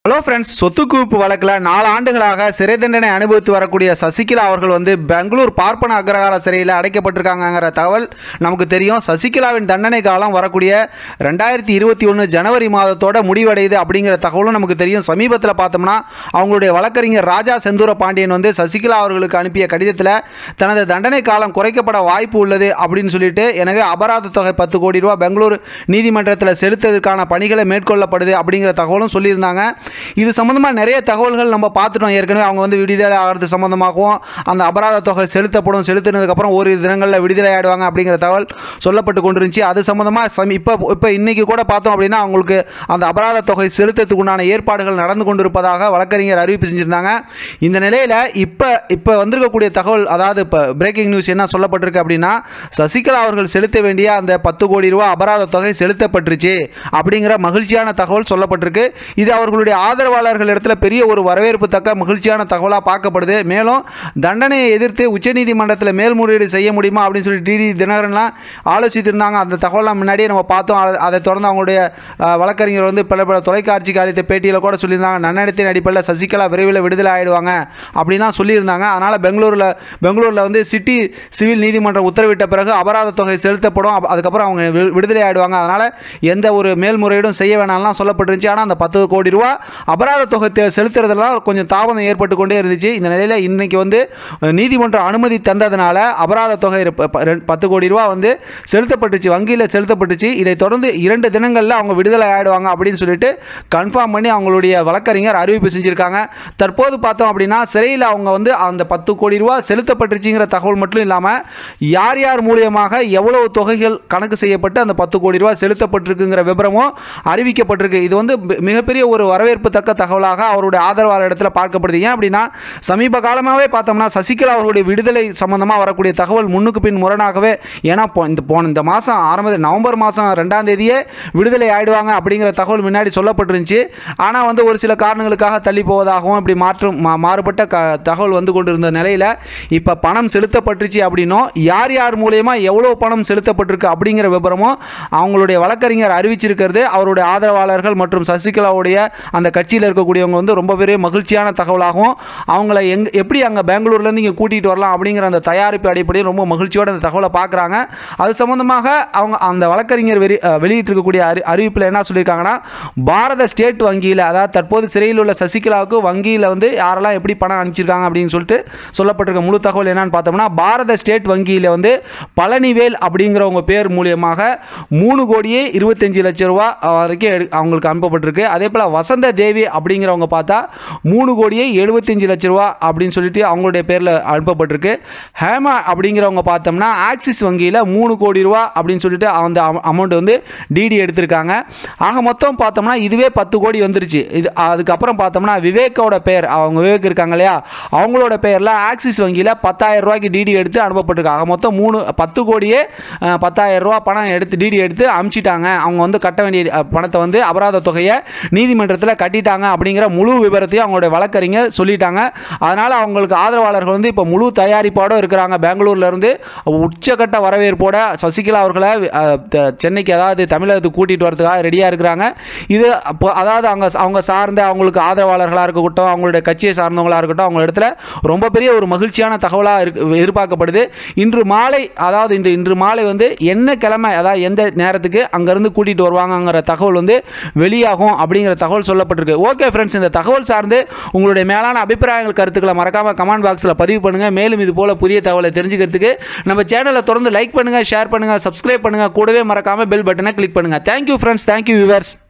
hello friends சொத்து குவிப்பு வழக்கில் நாலு ஆண்டுகளாக சிறை தண்டனை அனுபவித்து வரக்கூடிய சசிகலா அவர்கள் வந்து பெங்களூர் பார்ப்பன அக்ரஹார சிறையில் அடைக்கப்பட்டிருக்காங்கங்கிற தகவல் நமக்கு தெரியும் சசிகலாவின் தண்டனை காலம் வரக்கூடிய ரெண்டாயிரத்தி இருபத்தி ஒன்று ஜனவரி மாதத்தோட முடிவடையுது அப்படிங்கிற தகவலும் நமக்கு தெரியும் சமீபத்தில் பார்த்தோம்னா அவங்களுடைய வழக்கறிஞர் ராஜா செந்தூர பாண்டியன் வந்து சசிகலா அவர்களுக்கு அனுப்பிய கடிதத்தில் தனது தண்டனை காலம் குறைக்கப்பட வாய்ப்பு உள்ளது அப்படின்னு சொல்லிட்டு எனவே அபராத தொகை பத்து கோடி ரூபாய் பெங்களூர் நீதிமன்றத்தில் செலுத்துவதற்கான பணிகளை மேற்கொள்ளப்படுது அப்படிங்கிற தகவலும் சொல்லியிருந்தாங்க இது சம்மந்தமாக நிறைய தகவல்கள் நம்ம பார்த்துட்டோம் ஏற்கனவே அவங்க வந்து விடுதலை ஆகிறது சம்மந்தமாகவும் அந்த அபராத தொகை செலுத்தப்படும் செலுத்தினதுக்கப்புறம் ஒரு தினங்களில் விடுதலை ஆயிடுவாங்க அப்படிங்கிற தகவல் சொல்லப்பட்டு கொண்டிருந்துச்சு அது சம்மந்தமாக சமி இப்போ இப்போ இன்னைக்கு கூட பார்த்தோம் அப்படின்னா அவங்களுக்கு அந்த அபராத தொகை செலுத்தத்துக்கு உண்டான ஏற்பாடுகள் நடந்து கொண்டிருப்பதாக வழக்கறிஞர் அறிவிப்பு செஞ்சுருந்தாங்க இந்த நிலையில் இப்போ இப்போ வந்திருக்கக்கூடிய தகவல் அதாவது இப்போ பிரேக்கிங் நியூஸ் என்ன சொல்லப்பட்டிருக்கு அப்படின்னா சசிகலா அவர்கள் செலுத்த வேண்டிய அந்த பத்து கோடி ரூபாய் அபராத தொகை செலுத்தப்பட்டுருச்சு அப்படிங்கிற மகிழ்ச்சியான தகவல் சொல்லப்பட்டிருக்கு இது அவர்களுடைய ஆதரவாளர்கள் இடத்துல பெரிய ஒரு வரவேற்பு தக்க மகிழ்ச்சியான தகவலாக பார்க்கப்படுது மேலும் தண்டனையை எதிர்த்து உச்சநீதிமன்றத்தில் மேல்முறையீடு செய்ய முடியுமா அப்படின்னு சொல்லி டிடி தினகரன்லாம் ஆலோசித்திருந்தாங்க அந்த தகவலாம் முன்னாடியே நம்ம பார்த்தோம் அதை- அதை தொடர்ந்து அவங்களுடைய அஹ், வழக்கறிஞர் வந்து பல பல தொலைக்காட்சிக்கு அளித்த பேட்டியில் கூட சொல்லியிருந்தாங்க நன்னடத்தின் அடிப்படையில் சசிகலா விரைவில் விடுதலை ஆயிடுவாங்க அப்படின்லாம் சொல்லியிருந்தாங்க அதனால் பெங்களூரில் பெங்களூரில் வந்து சிட்டி சிவில் நீதிமன்றம் உத்தரவிட்ட பிறகு அபராத தொகை செலுத்தப்படும் அப்ப- அதுக்கப்புறம் அவங்க வி- விடுதலை ஆயிடுவாங்க அதனால் எந்த ஒரு மேல்முறையீடும் செய்ய வேணாம்லாம் சொல்லப்பட்டிருந்துச்சு ஆனால் அந்த பத்து கோடி ரூபா அபராத தொகை தே- செலுத்துறதுலாம் கொஞ்சம் தாமதம் ஏற்பட்டு கொண்டே இருந்துச்சு இந்த நிலையில் இன்னைக்கு வந்து அஹ், நீதிமன்றம் அனுமதி தந்ததுனால அபராத தொகை ப- ப- ரெண்டு- பத்து கோடி ரூபா வந்து செலுத்தப்பட்டுச்சு வங்கியில் செலுத்தப்பட்டுச்சு இதை தொடர்ந்து இரண்டு தினங்களில் அவங்க விடுதலை ஆயிடுவாங்க அப்படின்னு சொல்லிட்டு கன்ஃபார்ம் பண்ணி அவங்களுடைய வழக்கறிஞர் அறிவிப்பு செஞ்சுருக்காங்க தற்போது பார்த்தோம் அப்படின்னா சிறையில் அவங்க வந்து அந்த பத்து கோடி ரூபா செலுத்தப்பட்டுச்சுங்கிற தகவல் மட்டும் இல்லாமல் யார் யார் மூலியமாக எவ்வளவு தொகைகள் கணக்கு செய்யப்பட்டு அந்த பத்து கோடி ரூபா செலுத்தப்பட்டிருக்குங்கிற விவரமும் அறிவிக்கப்பட்டிருக்கு இது வந்து மி- மிகப்பெரிய ஒரு வரவேற்பு தக்க தகவலாக அவருடைய ஆதரவாளர் இடத்துல பார்க்கப்படுது ஏன் அப்படின்னா சமீப காலமாகவே பார்த்தோம்னா சசிகலா அவர்களுடைய விடுதலை சம்பந்தமாக வரக்கூடிய தகவல் முன்னுக்கு பின் முரணாகவே ஏன்னா போ- இந்த போன இந்த மாதம் ஆரம்ப நவம்பர் மாதம் ரெண்டாம் தேதியே விடுதலை ஆயிடுவாங்க அப்படிங்கிற தகவல் முன்னாடி சொல்லப்பட்டிருந்துச்சு ஆனால் வந்து ஒரு சில காரணங்களுக்காக தள்ளி போவதாகவும் இப்படி மாற்றும் மா- மாறுபட்ட க தகவல் வந்து கொண்டிருந்த நிலையில் இப்போ பணம் செலுத்தப்பட்டுச்சு அப்படின்னும் யார் யார் மூலயமா எவ்வளோ பணம் செலுத்தப்பட்டிருக்கு அப்படிங்கிற விவரமும் அவங்களுடைய வழக்கறிஞர் அறிவிச்சிருக்கிறது அவருடைய ஆதரவாளர்கள் மற்றும் சசிகலாவுடைய அந்த கட்சியில் இருக்கக்கூடியவங்க வந்து ரொம்ப பெரிய மகிழ்ச்சியான தகவலாகவும் அவங்கள எங் எப்படி அங்கே பெங்களூர்லேருந்து இங்கே கூட்டிகிட்டு வரலாம் அப்படிங்கிற அந்த தயாரிப்பு அடிப்படையில் ரொம்ப மகிழ்ச்சியோட அந்த தகவலை பார்க்குறாங்க அது சம்மந்தமாக அவங்க அந்த வழக்கறிஞர் வெளி அஹ் வெளியிட்டிருக்கக்கூடிய அறி அறிவிப்பில் என்ன சொல்லியிருக்காங்கன்னா பாரத ஸ்டேட் வங்கியில் அதாவது தற்போது சிறையில் உள்ள சசிகலாவுக்கு வங்கியில் வந்து யாரெல்லாம் எப்படி பணம் அனுப்பிச்சிருக்காங்க அப்படின்னு சொல்லிட்டு சொல்லப்பட்டிருக்க முழு தகவல் என்னன்னு பார்த்தோம்னா பாரத ஸ்டேட் வங்கியில் வந்து பழனிவேல் அப்படிங்கிறவங்க பேர் மூலியமாக மூணு கோடியே இருபத்தஞ்சு லட்சம் ரூபா வரைக்கும் எடு- அவங்களுக்கு அனுப்பப்பட்டிருக்கு அதே போல் வசந்த தேவி அப்படிங்கிறவங்க பார்த்தா மூணு கோடியே எழுபத்தஞ்சு லட்ச ரூபா அப்படின்னு சொல்லிட்டு அவங்களுடைய பேரில் அனுப்பப்பட்டிருக்கு ஹேமா அப்படிங்கிறவங்க பார்த்தோம்னா ஆக்சிஸ் வங்கியில் மூணு கோடி ரூபா அப்படின்னு சொல்லிட்டு அந்த அமௌண்ட் வந்து டிடி எடுத்திருக்காங்க ஆக மொத்தம் பார்த்தோம்னா இதுவே பத்து கோடி வந்துருச்சு இது அதுக்கப்புறம் பார்த்தோம்னா விவேக்கோட பெயர் அவங்க விவேக் இருக்காங்க இல்லையா அவங்களோட பெயரில் ஆக்சிஸ் வங்கியில் பத்தாயிரம் ரூபாய்க்கு டிடி எடுத்து அனுப்பப்பட்டிருக்கு ஆக மொத்தம் மூணு பத்து கோடியே அஹ், பத்தாயிரம் ரூபா பணம் எடுத்து டிடி எடுத்து அமுச்சிட்டாங்க அவங்க வந்து கட்ட வேண்டிய அஹ், பணத்தை வந்து அபராத தொகையை நீதிமன்றத்தில் கட்டிட்டாங்க அப்படிங்கிற முழு விவரத்தையும் அவங்களுடைய வழக்கறிஞர் சொல்லிட்டாங்க அதனால் அவங்களுக்கு ஆதரவாளர்கள் வந்து இப்போ முழு தயாரிப்போடு இருக்கிறாங்க பெங்களூர்ல இருந்து உச்சக்கட்ட வரவேற்போட சசிகலா அவர்களை அஹ், த- சென்னைக்கு அதாவது தமிழகத்துக்கு கூட்டிகிட்டு வரதுக்காக ரெடியாக இருக்கிறாங்க இது அப்போ அதாவது அவங்க அவங்க சார்ந்த அவங்களுக்கு ஆதரவாளர்களாக இருக்கட்டும் அவங்களுடைய கட்சியை சார்ந்தவங்களாக இருக்கட்டும் அவங்க இடத்துல ரொம்ப பெரிய ஒரு மகிழ்ச்சியான தகவலாக இருக்கு எதிர்பார்க்கப்படுது இன்று மாலை அதாவது இந்த இன்று மாலை வந்து என்ன கிழமை அதாவது எந்த நேரத்துக்கு அங்கேருந்து கூட்டிகிட்டு வருவாங்கங்கிற தகவல் வந்து வெளியாகும் அப்படிங்கிற தகவல் சொல்லப்பட்டிருக்கு ஓகே ஃப்ரெண்ட்ஸ் இந்த தகவல் சார்ந்து உங்களுடைய மேலான அபிப்பிராயங்கள் கருத்துக்களை மறக்காமல் கமெண்ட் பாக்ஸில் பதிவு பண்ணுங்கள் மேலும் இது போல் புதிய தகவலை தெரிஞ்சுக்கிறதுக்கு நம்ம சேனலை தொடர்ந்து லைக் பண்ணுங்கள் ஷேர் பண்ணுங்கள் சப்ஸ்கிரைப் பண்ணுங்கள் கூடவே மறக்காமல் பெல் பட்டனை கிளிக் பண்ணுங்கள் தேங்க்யூ ஃப்ரெண்ட்ஸ் தேங்க்யூ வியூவர்ஸ்